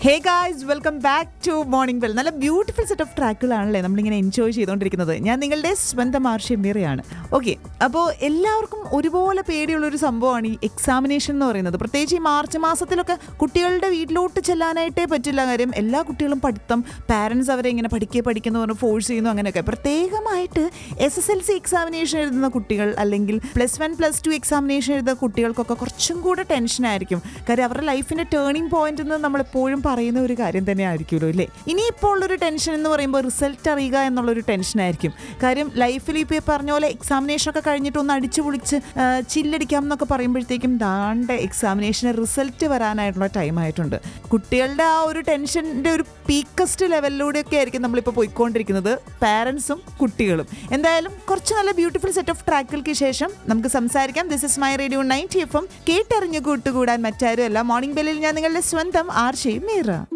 hey guys welcome back to Morning Bell നല്ല beautiful set of ട്രാക്കുകളാണല്ലേ നമ്മളിങ്ങനെ enjoy ചെയ്തുകൊണ്ടിരിക്കുന്നത് ഞാൻ നിങ്ങളുടെ സ്വന്തം ആർഷ്യ മീറയാണ് ഓക്കെ അപ്പോൾ എല്ലാവർക്കും ഒരുപോലെ പേടിയുള്ളൊരു സംഭവമാണ് ഈ എക്സാമിനേഷൻ എന്ന് പറയുന്നത് പ്രത്യേകിച്ച് ഈ മാർച്ച് മാസത്തിലൊക്കെ കുട്ടികളുടെ വീട്ടിലോട്ട് ചെല്ലാനായിട്ടേ പറ്റില്ല കാര്യം എല്ലാ കുട്ടികളും പഠിത്തം പാരൻസ് അവരെ ഇങ്ങനെ പഠിക്കുക പഠിക്കുന്നു പറഞ്ഞ് ഫോഴ്സ് ചെയ്യുന്നു അങ്ങനെയൊക്കെ പ്രത്യേകമായിട്ട് S S L C examination എഴുതുന്ന കുട്ടികൾ അല്ലെങ്കിൽ plus one plus two examination എഴുതുന്ന കുട്ടികൾക്കൊക്കെ കുറച്ചും കൂടെ ടെൻഷനായിരിക്കും കാര്യം അവരുടെ ലൈഫിന്റെ ടേണിംഗ് പോയിന്റ് എന്ന് നമ്മൾ എപ്പോഴും പറയുന്ന ഒരു കാര്യം തന്നെ ആയിരിക്കുമല്ലോ അല്ലേ ഇനിയിപ്പോൾ ഉള്ളൊരു ടെൻഷൻ എന്ന് പറയുമ്പോൾ റിസൾട്ട് അറിയുക എന്നുള്ളൊരു ടെൻഷനായിരിക്കും കാര്യം ലൈഫിൽ ഇപ്പോൾ ഈ പറഞ്ഞ പോലെ എക്സാമിനേഷൻ ഒക്കെ കഴിഞ്ഞിട്ട് ഒന്ന് അടിച്ചു പൊളിച്ച് ആ, ചില്ലടിക്കാം എന്നൊക്കെ പറയുമ്പോഴത്തേക്കും ദാണ്ട് എക്സാമിനേഷന് റിസൾട്ട് വരാനായിട്ടുള്ള ടൈം ആയിട്ടുണ്ട് കുട്ടികളുടെ ആ ഒരു ടെൻഷൻ്റെ ഒരു പീക്കസ്റ്റ് ലെവലിലൂടെയൊക്കെ ആയിരിക്കും നമ്മളിപ്പോൾ പോയിക്കൊണ്ടിരിക്കുന്നത് പാരൻസും കുട്ടികളും എന്തായാലും കുറച്ച് നല്ല ബ്യൂട്ടിഫുൾ സെറ്റ് ഓഫ് ട്രാക്കുകൾക്ക് ശേഷം നമുക്ക് സംസാരിക്കാം this is my radio ninety F M കേട്ടറിഞ്ഞു കൂട്ടുകൂടാൻ മറ്റാരും അല്ല മോർണിംഗ് ബെല്ലിൽ ഞാൻ നിങ്ങളുടെ സ്വന്തം ആർഷയും മീറ